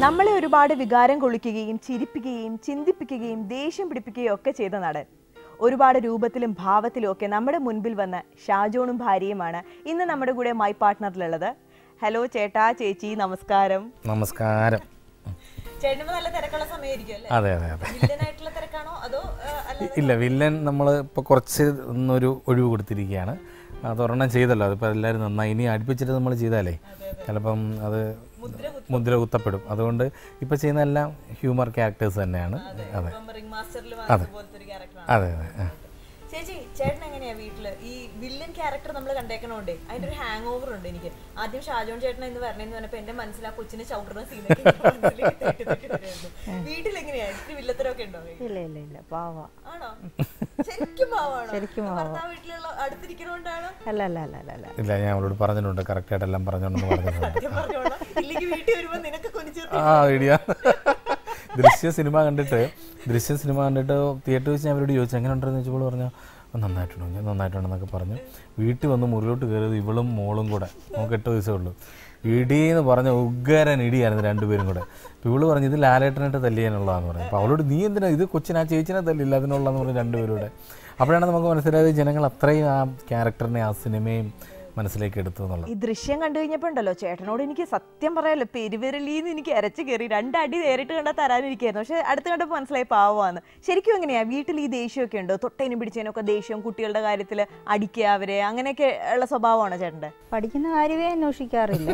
നമ്മളെ ഒരുപാട് വികാരം കൊള്ളിക്കുകയും ചിരിപ്പിക്കുകയും ചിന്തിപ്പിക്കുകയും ദേഷ്യം പിടിപ്പിക്കുകയും ഒക്കെ ചെയ്ത നടൻ ഒരുപാട് രൂപത്തിലും ഭാവത്തിലും ഒക്കെ നമ്മുടെ മുൻപിൽ വന്ന ഷാജോണും ഭാര്യയുമാണ് ഇന്ന് നമ്മുടെ കൂടെ മൈ പാർട്ട്ണറിലുള്ളത് ഹലോ ചേട്ടാ ചേച്ചി നമസ്കാരം നമസ്കാരം ചേട്ടന് നല്ല തിരക്കുള്ള സമയമായിരിക്കും അല്ലേ അതെ അതെ അതെ വില്ലനായിട്ടുള്ള തിരക്കാണോ അതോ ഇല്ല വില്ലൻ നമ്മൾ ഇപ്പോൾ കുറച്ച് ഒന്നൊരു ഒഴിവ് കൊടുത്തിരിക്കുകയാണ് അതൊരെണ്ണം ചെയ്തല്ലോ അതിപ്പോൾ എല്ലാവരും നന്നായി ഇനി അടുപ്പിച്ചിട്ട് നമ്മൾ ചെയ്താലേ ചിലപ്പം അത് മുദ്ര കുത്തപ്പെടും അതുകൊണ്ട് ഇപ്പോൾ ചെയ്യുന്ന എല്ലാം ഹ്യൂമർ ക്യാരക്ടേഴ്സ് തന്നെയാണ് അതെ റിംഗ് മാസ്റ്ററിൽ പോലത്തെ ഒരു ക്യാരക്ടറാണ് അതെ അതെ ആ. ചേച്ചി ചേട്ടൻ എങ്ങനെയാ വീട്ടില് ഈ വില്ലൻ ക്യാരക്ടർ നമ്മൾ കണ്ടേക്കണോണ്ടേ അതിന്റെ ഒരു ഹാങ് ഓവർ ഉണ്ട് എനിക്ക് ആദ്യം ഷാജോൺ ചേട്ടൻ എന്ന് പറഞ്ഞെന്ന് പറഞ്ഞപ്പോ എന്റെ മനസ്സിൽ ആ കൊച്ചിനെ ചവിട്ടുന്ന സീനൊക്കെ വീട്ടിൽ എങ്ങനെയാ ഇത്തിരി വില്ലത്തരമൊക്കെ ഉണ്ടോ ഇല്ല ഇല്ല ഇല്ല പാവ ആണോ ശരിക്കും പാവാണോ ശരിക്കും പാവാ. ഭർത്താവ് വീട്ടിലുള്ള അടുത്തിരിക്കണോണ്ടാണ് അല്ല അല്ല അല്ല അല്ല അല്ല ഇല്ല ഞാൻ അവളോട് പറഞ്ഞിട്ടുണ്ട് കറക്റ്റായിട്ട് എല്ലാം പറഞ്ഞോണ്ടെന്ന് പറഞ്ഞിട്ടുണ്ട് സത്യം പറഞ്ഞോളാം ഇല്ലെങ്കിൽ വീട്ടിൽ വരുമ്പോ നിനക്ക് കൊനിച്ചു ആ ഐഡിയ ദൃശ്യ സിനിമ കണ്ടിട്ട് ദൃശ്യ സിനിമ കണ്ടിട്ട് തിയേറ്ററിൽ വെച്ച് ഞാൻ അവരോട് ചോദിച്ചു എങ്ങനെ ഉണ്ടെന്ന് ചോദിച്ചപ്പോൾ പറഞ്ഞു "ആ, നന്നായിട്ടുണ്ടോ ഞാൻ നന്നായിട്ടുണ്ടെന്നൊക്കെ പറഞ്ഞു വീട്ടിൽ വന്ന് മുറിലോട്ട് കയറിയത് ഇവളും മോളും കൂടെ നമുക്ക് എട്ട് വയസ്സേ ഉള്ളൂ ഇടിയെന്ന് പറഞ്ഞ ഉഗ്രൻ ഇടിയായിരുന്നു രണ്ടുപേരും കൂടെ അപ്പോൾ ഇവള് പറഞ്ഞു ഇത് ലാലേട്ടനായിട്ട് തല്ലിയാനുള്ളതെന്ന് പറഞ്ഞു അപ്പോൾ അവളോട് നീ എന്തിനാ ഇത് കൊച്ചിനെ ആ ചേച്ചിനെ തല്ലില്ല അതിനുള്ളതെന്ന് പറഞ്ഞു രണ്ടുപേരും കൂടെ അപ്പോഴാണ് നമുക്ക് മനസ്സിലായത് ജനങ്ങൾ അത്രയും ആ ക്യാരക്ടറിനെ ആ സിനിമയും മനസ്സിലേക്ക് എടുത്തു എന്നുള്ളത് ഈ ദൃശ്യം കണ്ടു കഴിഞ്ഞപ്പോ ഉണ്ടല്ലോ ചേട്ടനോട് എനിക്ക് സത്യം പറയാലോ പെരുവിരലീന്ന് എനിക്ക് അരച്ച് കയറി രണ്ടടി നേരിട്ട് കണ്ടാൽ തരാനിരിക്കായിരുന്നു പക്ഷെ അടുത്ത് കണ്ടപ്പോൾ മനസ്സിലായി പാവമാണ് ശരിക്കും എങ്ങനെയാ വീട്ടിൽ ഈ ദേഷ്യമൊക്കെ ഉണ്ടോ തൊട്ടേനും പിടിച്ചതിനൊക്കെ ദേഷ്യം കുട്ടികളുടെ കാര്യത്തിൽ അടിക്കുക അവരെ അങ്ങനെയൊക്കെ ഉള്ള സ്വഭാവമാണോ ചേട്ടൻ്റെ പഠിക്കുന്ന കാര്യമേ അന്വേഷിക്കാറില്ല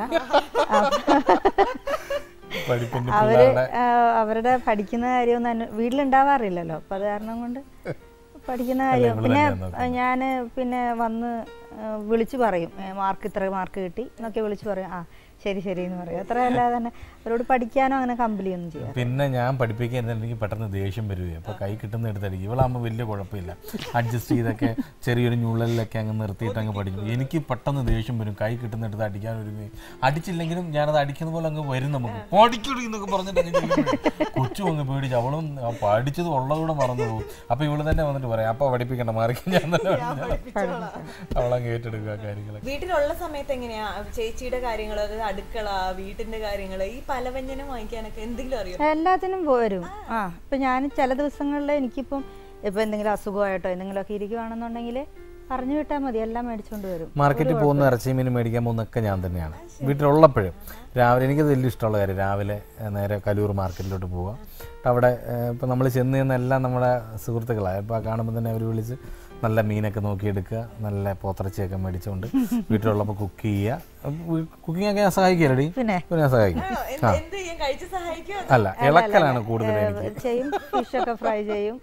പഠിപ്പിൻ്റെ അവര് പിള്ളേരുടെ ആ, അവരുടെ പഠിക്കുന്ന കാര്യമൊന്നും അന്വ- വീട്ടിലുണ്ടാവാറില്ലല്ലോ അപ്പം അത് കാരണം കൊണ്ട് പഠിക്കുന്ന കാര്യം ഇവള് പിന്നെ തന്നെയാ ഞാൻ പിന്നെ വന്ന് ആ, വിളിച്ചു പറയും ഏ, മാർക്ക് ഇത്ര മാർക്ക് കിട്ടി എന്നൊക്കെ വിളിച്ചു പറയും ആ ശരി ശരി എന്ന് പറയും അത്ര അല്ലാതെ തന്നെ അവരോട് പഠിക്കാനോ അങ്ങനെ കമ്പലിയൊന്നും ചെയ്യാം പിന്നെ ഞാൻ പഠിപ്പിക്കാൻ എനിക്ക് പെട്ടെന്ന് ദേഷ്യം വരികയും അപ്പോൾ കൈ കിട്ടുന്ന എടുത്തടിക്കും ഇവളാകുമ്പോൾ വലിയ കുഴപ്പമില്ല അഡ്ജസ്റ്റ് ചെയ്തൊക്കെ ചെറിയൊരു ഞുള്ളലിലൊക്കെ അങ്ങ് നിർത്തിയിട്ട് അങ്ങ് പഠിക്കും എനിക്ക് പെട്ടെന്ന് ദേഷ്യം വരും കൈ കിട്ടുന്ന എടുത്ത് അടിക്കാൻ ഒരുങ്ങി അടിച്ചില്ലെങ്കിലും ഞാനത് അടിക്കുന്ന പോലെ അങ്ങ് വരും നമുക്ക് പഠിക്കടി എന്നൊക്കെ പറഞ്ഞിട്ട് അങ്ങ് ചെയ്യുമ്പോഴേ കൊച്ചു അങ്ങ് പേടിച്ച് അവളും ആ പഠിച്ചത് ഉള്ളതൂടെ മറന്നു പോകും അപ്പോൾ ഇവള് തന്നെ വന്നിട്ട് പറയാം അപ്പോൾ പഠിപ്പിക്കണ്ട മാറിക്കും ഞാൻ തന്നെ പഠിപ്പിച്ചോളാം." അവളങ്ങ് ഏറ്റെടുക്കുക ആ കാര്യങ്ങളൊക്കെ വീട്ടിലുള്ള സമയത്ത് എങ്ങനെയാ ചേച്ചിയുടെ കാര്യങ്ങൾ അതായത് അടുക്കള വീട്ടിന്റെ കാര്യങ്ങൾ ഈ പലവ്യഞ്ജനം വാങ്ങിക്കാനൊക്കെ എന്തെങ്കിലും അറിയോ എല്ലാത്തിനും വരും ആ ഇപ്പം ഞാൻ ചില ദിവസങ്ങളിൽ എനിക്കിപ്പം ഇപ്പം എന്തെങ്കിലും അസുഖമായിട്ടോ എന്തെങ്കിലുമൊക്കെ ഇരിക്കുവാണെന്നുണ്ടെങ്കിൽ പറഞ്ഞു വിട്ടാൽ മതി എല്ലാം മേടിച്ചുകൊണ്ട് വരും മാർക്കറ്റിൽ പോകുന്ന ഇറച്ചി മീൻ മേടിക്കാൻ പോകുന്നതൊക്കെ ഞാൻ തന്നെയാണ് വീട്ടിലുള്ളപ്പോഴും രാവിലെ എനിക്കത് വലിയ ഇഷ്ടമുള്ള കാര്യം രാവിലെ ഏഹ്, നേരെ കലൂർ മാർക്കറ്റിലോട്ട് പോവുക എന്നിട്ട് അവിടെ ഇപ്പം നമ്മൾ ചെന്ന് ചെന്ന് എല്ലാം നമ്മുടെ സുഹൃത്തുക്കളാണ് ഇപ്പോൾ കാണുമ്പോൾ തന്നെ അവർ വിളിച്ച് നല്ല മീനൊക്കെ നോക്കിയെടുക്കുക നല്ല പോത്തിറച്ചിയൊക്കെ മേടിച്ചുകൊണ്ട് വീട്ടിലുള്ളപ്പോൾ കുക്ക് ചെയ്യുക കുക്കിംഗ് ഒക്കെ ഞാൻ സഹായിക്കുകയല്ലടി പിന്നെ? പിന്നെ ഞാൻ സഹായിക്കും ആ എന്ത് ചെയ്യാൻ കഴിച്ച് സഹായിക്കോ അല്ല ഇളക്കലാണ് കൂടുതൽ എനിക്ക് ചെയ്യും ഫിഷൊക്കെ ഫ്രൈ ചെയ്യും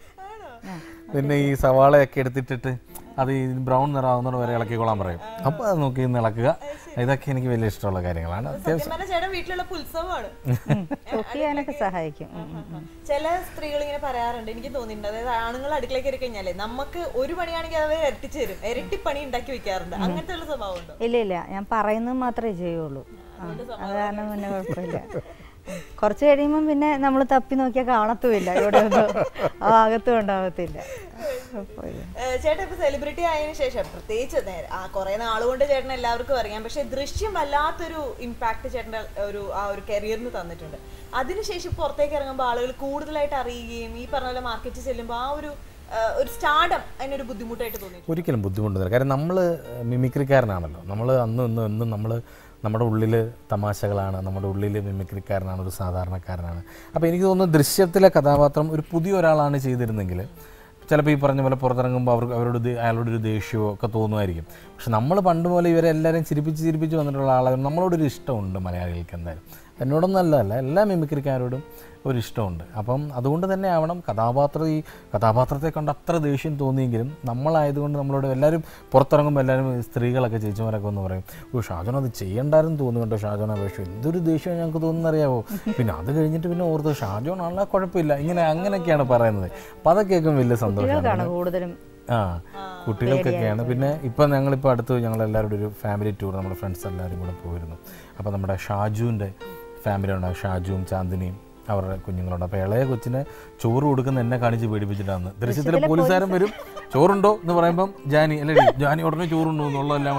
പിന്നെ ഈ സവാളയൊക്കെ എടുത്തിട്ടിട്ട് അത് ഈ ബ്രൗൺ നിറാവുന്നത് വരെ ഇളക്കിക്കൊള്ളാൻ പറയും അപ്പോൾ അത് നോക്കി ഇന്ന് ഇളക്കുക ഇതൊക്കെ എനിക്ക് വലിയ ഇഷ്ടമുള്ള കാര്യങ്ങളാണ് അത്യാവശ്യം സത്യം പറഞ്ഞാൽ ചേട്ടൻ വീട്ടിലുള്ള ഉത്സവമാണ് കുക്ക് ചെയ്യാനൊക്കെ സഹായിക്കും ഉം, ഉം, ഉം. ചില സ്ത്രീകൾ ഇങ്ങനെ പറയാറുണ്ട് എനിക്ക് തോന്നിയിട്ടുണ്ട് അതായത് ആണുങ്ങൾ അടുക്കളയിൽ കയറി കഴിഞ്ഞാലേ നമുക്ക് ഒരു പണിയാണെങ്കിൽ അവർ ഇരട്ടിച്ചു തരും ഇരട്ടി പണി ഉണ്ടാക്കി വെക്കാറുണ്ട് അങ്ങനത്തെ ഉള്ള സ്വഭാവം ഉണ്ടോ ഇല്ല ഇല്ല ഞാൻ പറയുന്നത് മാത്രമേ ചെയ്യുള്ളൂ ആ, അത് കാരണം പിന്നെ കുഴപ്പമില്ല കുറച്ച് കഴിയുമ്പം പിന്നെ നമ്മൾ തപ്പി നോക്കിയാൽ കാണത്തുമില്ല ഇവിടെ ഒന്നും ആ ഭാഗത്തും ഉണ്ടാകത്തില്ല കുഴപ്പമില്ല ഏഹ് ചേട്ടൻ ഇപ്പൊ സെലിബ്രിറ്റി ആയതിനു ശേഷം പ്രത്യേകിച്ച് നേരെ ആ കുറെ നാളുകൊണ്ട് ചേട്ടൻ എല്ലാവർക്കും അറിയാം പക്ഷെ ദൃശ്യം വല്ലാത്തൊരു ഇമ്പാക്ട് ചേട്ടന്റെ ഒരു ആ ഒരു കരിയറിന് തന്നിട്ടുണ്ട് അതിനുശേഷം പുറത്തേക്ക് ഇറങ്ങുമ്പോൾ ആളുകൾ കൂടുതലായിട്ട് അറിയുകയും ഈ പറഞ്ഞ പോലെ മാർക്കറ്റിൽ ചെല്ലുമ്പോൾ ആ ഒരു ഏഹ് ഒരു സ്റ്റാർഡം അതിനൊരു ബുദ്ധിമുട്ടായിട്ട് തോന്നി ഒരിക്കലും ബുദ്ധിമുട്ടുന്നില്ല കാര്യം നമ്മൾ മിമിക്രിക്കാരനാണല്ലോ നമ്മൾ അന്നും ഇന്നും എന്നും നമ്മൾ നമ്മുടെ ഉള്ളിൽ തമാശകളാണ് നമ്മുടെ ഉള്ളിൽ മിമിക്രിക്കാരനാണ് ഒരു സാധാരണക്കാരനാണ് അപ്പോൾ എനിക്ക് തോന്നുന്നു ദൃശ്യത്തിലെ കഥാപാത്രം ഒരു പുതിയ ഒരാളാണ് ചെയ്തിരുന്നെങ്കിൽ ചിലപ്പോൾ ഈ പറഞ്ഞ പോലെ പുറത്തിറങ്ങുമ്പോൾ അവർക്ക് അവരോട് ദേ- അയാളോടൊരു ദേഷ്യമോ ഒക്കെ തോന്നുമായിരിക്കും പക്ഷെ നമ്മൾ പണ്ട് പോലെ ഇവരെ എല്ലാവരും ചിരിപ്പിച്ച് ചിരിപ്പിച്ച് വന്നിട്ടുള്ള ആളുകൾ നമ്മളോടൊരു ഇഷ്ടമുണ്ട് മലയാളികൾക്ക് എന്തായാലും എന്നോടൊന്നും അല്ല അല്ല എല്ലാ മിമിക്രിക്കാരോടും ഒരു ഇഷ്ടമുണ്ട് അപ്പം അതുകൊണ്ട് തന്നെ ആവണം കഥാപാത്രം ഈ കഥാപാത്രത്തെ കണ്ട് അത്ര ദേഷ്യം തോന്നിയെങ്കിലും നമ്മളായതുകൊണ്ട് നമ്മളോട് എല്ലാവരും പുറത്തിറങ്ങുമ്പോൾ എല്ലാവരും സ്ത്രീകളൊക്കെ ചേച്ചിമാരൊക്കെ ഒന്ന് പറയും ഓ ഷാജോൻ അത് ചെയ്യണ്ടായിരുന്നു തോന്നുന്നുണ്ടോ ഷാജോൻ അപേക്ഷ എന്തൊരു ദേഷ്യം ഞങ്ങൾക്ക് തോന്നുന്നറിയാവോ പിന്നെ അത് കഴിഞ്ഞിട്ട് പിന്നെ ഓർത്ത് ഷാജോൻ ആണല്ലോ കുഴപ്പമില്ല ഇങ്ങനെ അങ്ങനെയൊക്കെയാണ് പറയുന്നത് അപ്പം അതൊക്കെ കേൾക്കും വലിയ സന്തോഷമാണ് കുട്ടികൾക്കാണ് കൂടുതലും ആ കുട്ടികൾക്കൊക്കെയാണ് പിന്നെ ഇപ്പം ഞങ്ങളിപ്പോൾ അടുത്ത് ഞങ്ങൾ എല്ലാവരും ഒരു ഫാമിലി ടൂർ നമ്മുടെ ഫ്രണ്ട്സ് എല്ലാവരും കൂടെ പോയിരുന്നു അപ്പോൾ നമ്മുടെ ഷാജുവിൻ്റെ ഫാമിലി ഉണ്ടാകും ഷാജുവും ചാന്ദിനിയും അവരുടെ കുഞ്ഞുങ്ങളുണ്ട് അപ്പോൾ ഇളയ കൊച്ചിനെ ചോറ് കൊടുക്കുന്ന എന്നെ കാണിച്ച് പേടിപ്പിച്ചിട്ടാണ് ദൃശ്യത്തിലെ പോലീസുകാരൻ വരും ചോറുണ്ടോ എന്ന് പറയുമ്പം ജാനി അല്ലേ ജാനി ഉടനെ ചോറുണ്ടോ എന്നുള്ളതെല്ലാം കൂടെ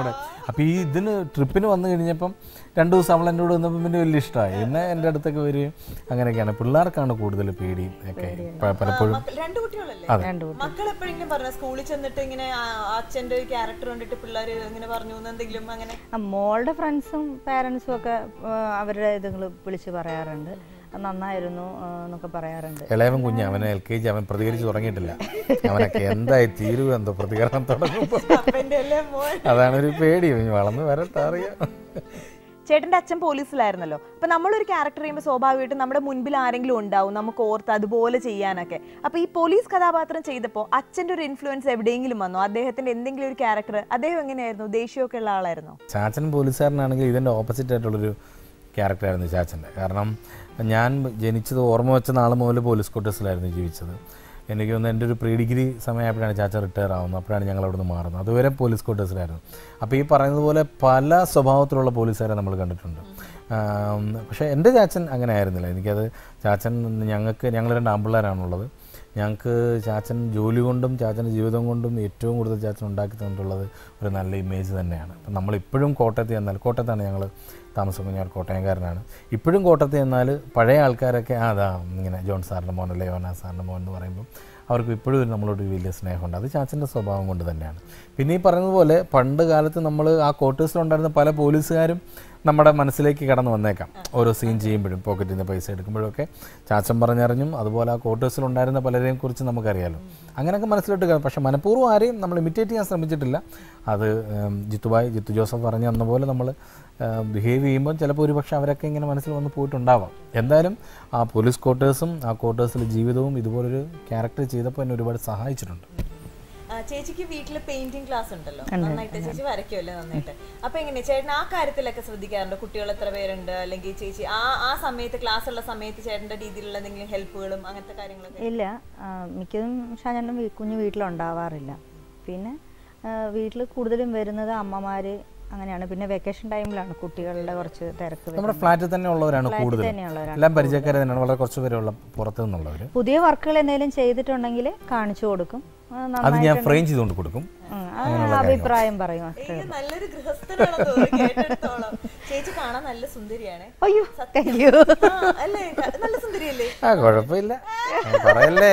അപ്പോൾ ഈ ഇതിന് ട്രിപ്പിന് വന്നു കഴിഞ്ഞപ്പം രണ്ട് ദിവസം അവൾ എൻ്റെ കൂടെ വന്നപ്പോൾ പിന്നെ വലിയ ഇഷ്ടമായി പിന്നെ എൻ്റെ അടുത്തൊക്കെ വരികയും അങ്ങനെയൊക്കെയാണ് പിള്ളേർക്കാണ് കൂടുതൽ പേടിയും ഒക്കെ പ- പലപ്പോഴും മക്കൾ- രണ്ട് കുട്ടികളല്ലേ രണ്ടു മക്കൾ എപ്പോഴെങ്കിലും പറഞ്ഞു സ്കൂളിൽ ചെന്നിട്ട് ഇങ്ങനെ ആ, അച്ഛന്റെ ഒരു ക്യാരക്ടർ കണ്ടിട്ട് പിള്ളേർ ഇങ്ങനെ പറഞ്ഞു എന്ന് എന്തെങ്കിലും അങ്ങനെ ആ, മോളുടെ ഫ്രണ്ട്സും പാരൻസും ഒക്കെ ആ, അവരുടെ ഇതുങ്ങൾ വിളിച്ച് പറയാറുണ്ട് അത് നന്നായിരുന്നു ആ, എന്നൊക്കെ പറയാറുണ്ട് ഇളയവൻ കുഞ്ഞ് അവന് എൽ കെ ജി അവൻ പ്രതികരിച്ച് തുടങ്ങിയിട്ടില്ല അവനൊക്കെ എന്തായി തീരുവ എന്തോ പ്രതികരണം തുടങ്ങുമ്പോൾ അപ്പന്റെ അല്ലേ മോൻ അതാണ് ഒരു പേടി ഇനി വളർന്ന് വരട്ടെ അറിയാം ചേട്ടന്റെ അച്ഛൻ പോലീസിലായിരുന്നല്ലോ അപ്പൊ നമ്മളൊരു ക്യാരക്ടർ ചെയ്യുമ്പോൾ സ്വാഭാവികമായിട്ടും നമ്മുടെ മുൻപിൽ ആരെങ്കിലും ഉണ്ടാവും നമുക്ക് ഓർത്ത് അതുപോലെ ചെയ്യാനൊക്കെ അപ്പൊ ഈ പോലീസ് കഥാപാത്രം ചെയ്തപ്പോൾ അച്ഛന്റെ ഒരു ഇൻഫ്ലുവൻസ് എവിടെയെങ്കിലും വന്നോ അദ്ദേഹത്തിന്റെ എന്തെങ്കിലും ഒരു ക്യാരക്ടർ അദ്ദേഹം എങ്ങനെയായിരുന്നു ദേഷ്യമൊക്കെ ഉള്ള ആളായിരുന്നോ ചാച്ചൻ പോലീസുകാരനാണെങ്കിൽ ഇതിൻ്റെ ഓപ്പോസിറ്റ് ആയിട്ടുള്ളൊരു ക്യാരക്ടറായിരുന്നു ചാച്ചൻ്റെ കാരണം ഞാൻ ജനിച്ചത് ഓർമ്മ വെച്ച നാൾ മുതൽ പോലീസ് ക്വാർട്ടേഴ്സിലായിരുന്നു ജീവിച്ചത് എനിക്ക് തോന്നുന്നു എൻ്റെ ഒരു പ്രീ ഡിഗ്രി സമയമായപ്പോഴാണ് ചാച്ച റിട്ടയർ ആവുന്നത് അപ്പോഴാണ് ഞങ്ങൾ അവിടെ നിന്ന് മാറുന്നത് അതുവരെ പോലീസ് ക്വാർട്ടേഴ്സിലായിരുന്നു അപ്പോൾ ഈ പറയുന്നത് പോലെ പല സ്വഭാവത്തിലുള്ള പോലീസുകാരെ നമ്മൾ കണ്ടിട്ടുണ്ട് ആം, പക്ഷേ എൻ്റെ ചാച്ചൻ അങ്ങനെ ആയിരുന്നില്ല എനിക്കത് ചാച്ചൻ ഞങ്ങൾക്ക് ഞങ്ങൾ രണ്ട് ആമ്പിള്ളേരാണുള്ളത് ഞങ്ങൾക്ക് ചാച്ചൻ ജോലി കൊണ്ടും ചാച്ചൻ്റെ ജീവിതം കൊണ്ടും ഏറ്റവും കൂടുതൽ ചാച്ചൻ ഉണ്ടാക്കി തന്നിട്ടുള്ളത് ഒരു നല്ല ഇമേജ് തന്നെയാണ് അപ്പം നമ്മളിപ്പോഴും കോട്ടയത്ത് ചെന്നാൽ കോട്ടയത്താണ് ഞങ്ങൾ താമസം ഞാൻ കോട്ടയംകാരനാണ് ഇപ്പോഴും കോട്ടയത്ത് ചെന്നാൽ പഴയ ആൾക്കാരൊക്കെ ആ അതാ ഇങ്ങനെ ജോൺ സാറിൻ്റെ മോൻ അല്ലെ യോന സാറിൻ്റെ മോൻ എന്ന് പറയുമ്പോൾ അവർക്ക് ഇപ്പോഴും ഒരു നമ്മളോട് ഒരു വലിയ സ്നേഹമുണ്ട് അത് ചാച്ചൻ്റെ സ്വഭാവം കൊണ്ട് തന്നെയാണ് പിന്നെ ഈ പറഞ്ഞതുപോലെ പണ്ട് കാലത്ത് നമ്മൾ ആ ക്വാർട്ടേഴ്സിലുണ്ടായിരുന്ന പല പോലീസുകാരും നമ്മുടെ മനസ്സിലേക്ക് കടന്നു വന്നേക്കാം ഓരോ സീൻ ചെയ്യുമ്പോഴും പോക്കറ്റിൽ നിന്ന് പൈസ എടുക്കുമ്പോഴൊക്കെ ചാച്ചൻ പറഞ്ഞറിഞ്ഞും അതുപോലെ ആ ക്വാർട്ടേഴ്സിലുണ്ടായിരുന്ന പലരെയും കുറിച്ച് നമുക്കറിയാലോ അങ്ങനെയൊക്കെ മനസ്സിലോട്ട് കയറും പക്ഷേ മനഃപൂർവ്വം ആരെയും നമ്മൾ ഇമിറ്റേറ്റ് ചെയ്യാൻ ശ്രമിച്ചിട്ടില്ല അത് ഉം, ജിത്തുബായ് ജിത്തു ജോസഫ് പറഞ്ഞു തന്ന പോലെ നമ്മൾ ബിഹേവ് ചെയ്യുമ്പോൾ ചിലപ്പോൾ ഒരുപക്ഷെ അവരൊക്കെ ഇങ്ങനെ മനസ്സിൽ വന്ന് പോയിട്ടുണ്ടാവാം എന്തായാലും ആ പോലീസ് ക്വാർട്ടേഴ്സും ആ ക്വാർട്ടേഴ്സിലെ ജീവിതവും ഇതുപോലൊരു ക്യാരക്ടർ ചെയ്തപ്പോൾ എന്നെ ഒരുപാട് സഹായിച്ചിട്ടുണ്ട് ആ, ചേച്ചിക്ക് വീട്ടില് പെയിന്റിംഗ് ക്ലാസ് ഉണ്ടല്ലോ നന്നായിട്ട് ചേച്ചി വരയ്ക്കുമല്ലേ നന്നായിട്ട് അപ്പൊ എങ്ങനെ ചേട്ടൻ ആ കാര്യത്തിലൊക്കെ ശ്രദ്ധിക്കാറുണ്ട് കുട്ടികൾ എത്ര പേരുണ്ട് അല്ലെങ്കിൽ ചേച്ചി ആ ആ സമയത്ത് ക്ലാസ് ഉള്ള സമയത്ത് ചേട്ടന്റെ രീതിയിലുള്ള എന്തെങ്കിലും ഹെൽപ്പുകളും അങ്ങനത്തെ കാര്യങ്ങളൊക്കെ ഇല്ല ആ, മിക്കതും ഷാജാനും കുഞ്ഞു വീട്ടിലുണ്ടാവാറില്ല പിന്നെ വീട്ടിൽ കൂടുതലും വരുന്നത് അമ്മമാർ അങ്ങനെയാണ് പിന്നെ വെക്കേഷൻ ടൈമിലാണ് കുട്ടികളുടെ കുറച്ച് തിരക്ക് വരുന്നത്. നമ്മുടെ ഫ്ലാറ്റിൽ തന്നെ ഉള്ളവരാണ് ഫ്ലാറ്റിൽ കൂടുതൽ തന്നെയുള്ളവരാണ് എല്ലാം പരിചയക്കാരെ തന്നെയാണ് വളരെ കുറച്ച് പേരുള്ള പുറത്തു നിന്നുള്ളവർ പുതിയ വർക്കുകൾ എന്തെങ്കിലും ചെയ്തിട്ടുണ്ടെങ്കിൽ കാണിച്ചു കൊടുക്കും ആ, അത് നന്നായി ഞാൻ ഫ്രെയിം ചെയ്തുകൊണ്ട് കൊടുക്കും ഉം, ആ, അഭിപ്രായം പറയും അത്രേ ഏയ്, നല്ലൊരു ഗൃഹസ്ഥനാണെന്ന് തോന്നുന്നു കേട്ടിടത്തോളം ചേച്ചി കാണാൻ നല്ല സുന്ദരിയാണ് അയ്യോ താങ്ക് യു ആ, അല്ലേ ക- നല്ല സുന്ദരിയല്ലേ ആ കുഴപ്പമില്ല ആ, പറയല്ലേ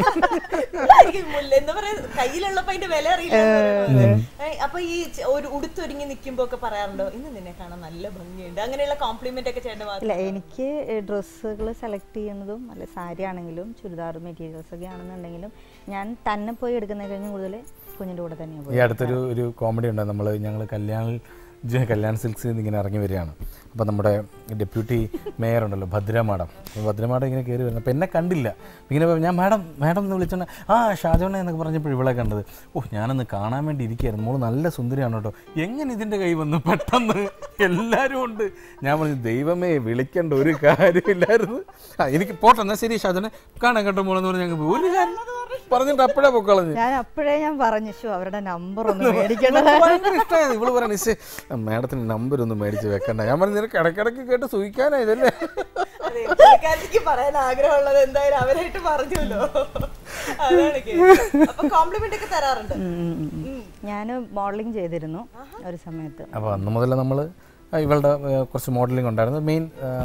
എനിക്ക് മുല്ല എന്താ പറയാ കയ്യിലുള്ളപ്പോ അതിന്റെ വില അറിയില്ല ഏയ്, അപ്പൊ ഈ ചെ- ഒരു ഉടുത്തൊരുങ്ങി നിൽക്കുമ്പോ ഒക്കെ പറയാറുണ്ടോ ഇന്ന് നിന്നെ കാണാൻ നല്ല ഭംഗിയുണ്ട് അങ്ങനെയുള്ള കോംപ്ലിമെന്റ് ഒക്കെ ചേട്ടൻ ഭാഗത്ത് ഇല്ല എനിക്ക് ഡ്രസ്സുകൾ സെലക്ട് ചെയ്യുന്നതും അല്ല സാരി ആണെങ്കിലും ചുരിദാർ മെറ്റീരിയൽസ് ഒക്കെ ആണെന്നുണ്ടെങ്കിലും ഞാൻ തന്നെ പോയി എടുക്കുന്നതിൽ കഴിഞ്ഞ് കൂടുതൽ കുഞ്ഞിൻ്റെ കൂടെ തന്നെയാണ് ഈ പോയി അടുത്തൊരു ഒരു കോമഡി ഉണ്ട് നമ്മൾ ഞങ്ങൾ കല്യാൺ ജ- കല്യാൺ സിൽക്സിൽ നിന്ന് ഇങ്ങനെ ഇറങ്ങി വരികയാണ് അപ്പോൾ നമ്മുടെ ഡെപ്യൂട്ടി മേയർ ഉണ്ടല്ലോ ഭദ്ര മാഡം അപ്പോൾ ഭദ്ര മാഡം ഇങ്ങനെ കയറി വരുന്നത് അപ്പോൾ എന്നെ കണ്ടില്ല ഇങ്ങനെ ഞാൻ മാഡം മാഡം എന്ന് വിളിച്ചോണ്ട് ആ ഷാജോണ എന്നൊക്കെ പറഞ്ഞപ്പോൾ ഇവളെ കണ്ടത് ഓ ഞാനൊന്ന് കാണാൻ വേണ്ടി ഇരിക്കുകയായിരുന്നു മോള് നല്ല സുന്ദരിയാണ് കേട്ടോ എങ്ങനെ ഇതിൻ്റെ കൈ വന്നു പെട്ടെന്ന് എല്ലാവരും ഉണ്ട് ഞാൻ പറഞ്ഞു ദൈവമേ വിളിക്കേണ്ട ഒരു കാര്യമില്ലായിരുന്നു ആ എനിക്ക് പോട്ടെ എന്നാൽ ശരി ഷാജോനെ കാണാൻ കേട്ടോ മോളെന്ന് പറഞ്ഞ് ഞങ്ങൾ ഒരു കാര്യം പറഞ്ഞിട്ട് അപ്പോഴേ പൊക്കളഞ്ഞ് ഞാൻ അപ്പോഴേ ഞാൻ പറഞ്ഞു "ശോ, അവരുടെ നമ്പർ ഒന്ന് മേടിക്കേണ്ടത് ഭയങ്കര ഇഷ്ടമായത് ഇവള് പറയണ നിശ്ചയ മാഡത്തിന് നമ്പർ ഒന്ന് മേടിച്ച് വെക്കണ്ട ഞാൻ പറഞ്ഞു നിനക്ക് ഇടയ്ക്കിടയ്ക്ക് കേട്ട് സൂഹിക്കാനാ ഇതല്ലേ അതെ പുള്ളിക്കാരിക്ക് പറയാൻ ആഗ്രഹമുള്ളത് എന്തായാലും അവരായിട്ട് പറഞ്ഞല്ലോ അതാണ് കേസ്. അപ്പൊ കോംപ്ലിമെന്റ് ഒക്കെ തരാറുണ്ട് ഞാൻ മോഡലിംഗ് ചെയ്തിരുന്നു ഒരു സമയത്ത് അപ്പോൾ അന്ന് മുതൽ നമ്മൾ ഇവളുടെ ആ, കുറച്ച് മോഡലിംഗ് ഉണ്ടായിരുന്നു മെയിൻ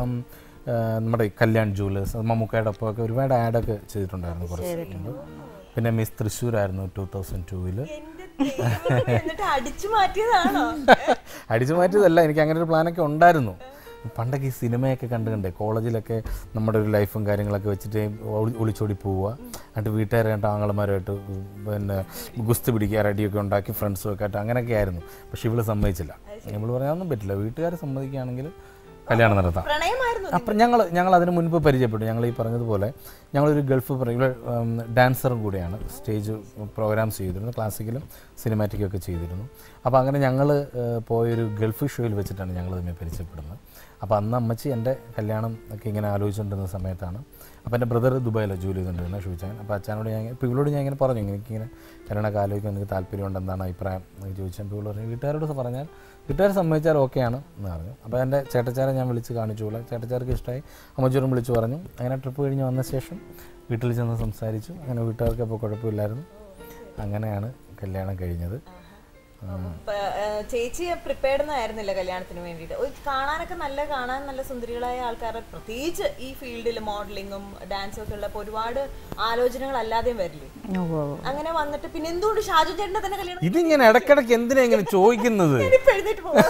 നമ്മുടെ ഈ കല്യാൺ ജൂവലേഴ്സ് മമ്മൂക്കയുടെ ഒപ്പം ഒക്കെ ഒരുപാട് ആഡൊക്കെ ചെയ്തിട്ടുണ്ടായിരുന്നു കുറച്ച് മുമ്പ് പിന്നെ മിസ് തൃശ്ശൂരായിരുന്നു ടൂ തൗസൻഡ് ടൂവിൽ എന്റെ ദൈവമേ, എന്നിട്ട് അടിച്ചു മാറ്റിയതാണോ അടിച്ചു മാറ്റിയതല്ല എനിക്ക് അങ്ങനെ ഒരു പ്ലാനൊക്കെ ഉണ്ടായിരുന്നു പണ്ടൊക്കെ ഈ സിനിമയൊക്കെ കണ്ട് കണ്ടേ കോളേജിലൊക്കെ നമ്മുടെ ഒരു ലൈഫും കാര്യങ്ങളൊക്കെ വെച്ചിട്ട് ഒളി- ഒളിച്ചോടി പോവുക എന്നിട്ട് വീട്ടുകാരെ രണ്ട് ആങ്ങളമാരുമായിട്ട് പിന്നെ ഗുസ്തി പിടിക്കുക റെഡിയൊക്കെ ഉണ്ടാക്കി ഫ്രണ്ട്സും ഒക്കെ ആയിട്ട് അങ്ങനെയൊക്കെ ആയിരുന്നു പക്ഷെ ഇവള് സമ്മതിച്ചില്ല ഇവള് പറയാനൊന്നും പറ്റില്ല വീട്ടുകാർ സമ്മതിക്കുകയാണെങ്കിൽ കല്യാണം നടത്താം പ്രണയമായിരുന്നു അപ്പം ഞങ്ങൾ ഞങ്ങൾ അതിന് മുൻപ് പരിചയപ്പെട്ടു ഞങ്ങൾ ഈ പറഞ്ഞതുപോലെ ഞങ്ങളൊരു ഗൾഫ് പ്ര- ഇവൾ ഡാൻസറും കൂടിയാണ് സ്റ്റേജ് പ്രോഗ്രാംസ് ചെയ്തിരുന്നു ക്ലാസിക്കലും സിനിമാറ്റിക്കും ഒക്കെ ചെയ്തിരുന്നു അപ്പോൾ അങ്ങനെ ഞങ്ങൾ പോയൊരു ഗൾഫ് ഷോയിൽ വെച്ചിട്ടാണ് ഞങ്ങൾ തമ്മിൽ പരിചയപ്പെടുന്നത് അപ്പോൾ അന്ന് അമ്മച്ചി എൻ്റെ കല്യാണം ഒക്കെ ഇങ്ങനെ ആലോചിച്ചുകൊണ്ടിരുന്ന സമയത്താണ് അപ്പോൾ എൻ്റെ ബ്രദർ ദുബായിലാണ് ജോലി ചെയ്തുകൊണ്ടിരുന്നത് ഷൂച്ചാൻ അപ്പോൾ അച്ഛനോട് ഞാൻ ഇപ്പോൾ ഇവളോട് ഞാൻ ഇങ്ങനെ പറഞ്ഞു എനിക്കിങ്ങനെ കല്യാണമൊക്കെ ആലോചിക്കാൻ എനിക്ക് താല്പര്യമുണ്ട് എന്താണ് അഭിപ്രായം എന്ന് ചോദിച്ചാൽ അപ്പോൾ ഇവള് പറഞ്ഞു വീട്ടുകാരോട് പറഞ്ഞാൽ വീട്ടുകാർ സമ്മതിച്ചാൽ ഓക്കെയാണ് എന്ന് പറഞ്ഞു അപ്പോൾ എൻ്റെ ചേട്ടച്ചാരെ ഞാൻ വിളിച്ച് കാണിച്ചു പോലെ ചേട്ടച്ചാർക്ക് ഇഷ്ടമായി അമ്മച്ചോറും വിളിച്ച് പറഞ്ഞു അങ്ങനെ ട്രിപ്പ് കഴിഞ്ഞ് വന്ന ശേഷം വീട്ടിൽ ചെന്ന് സംസാരിച്ചു അങ്ങനെ വീട്ടുകാർക്ക് അപ്പോൾ കുഴപ്പമില്ലായിരുന്നു അങ്ങനെയാണ് കല്യാണം കഴിഞ്ഞത് പ- ആ, ചേച്ചി പ്രിപ്പയർഡ് ആയിരുന്നില്ല കല്യാണത്തിന് വേണ്ടിയിട്ട് ഒരു കാണാനൊക്കെ നല്ല കാണാൻ നല്ല സുന്ദരികളായ ആൾക്കാരെ പ്രത്യേകിച്ച് ഈ ഫീൽഡിൽ മോഡലിങ്ങും ഡാൻസും ഒക്കെ ഉള്ളപ്പോൾ ഒരുപാട് ആലോചനകൾ അല്ലാതെയും വരില്ലേ ഉവ്വ് ഉവ്വ്. അങ്ങനെ വന്നിട്ട് പിന്നെ എന്തുകൊണ്ട് ഷാജു ചേട്ടനെ തന്നെ കല്യാണം ഇതിങ്ങനെ ഇടയ്ക്കിടയ്ക്ക് എന്തിനാ ഇങ്ങനെ ചോദിക്കുന്നത് ഇപ്പൊ എഴുന്നേറ്റ് പോവാ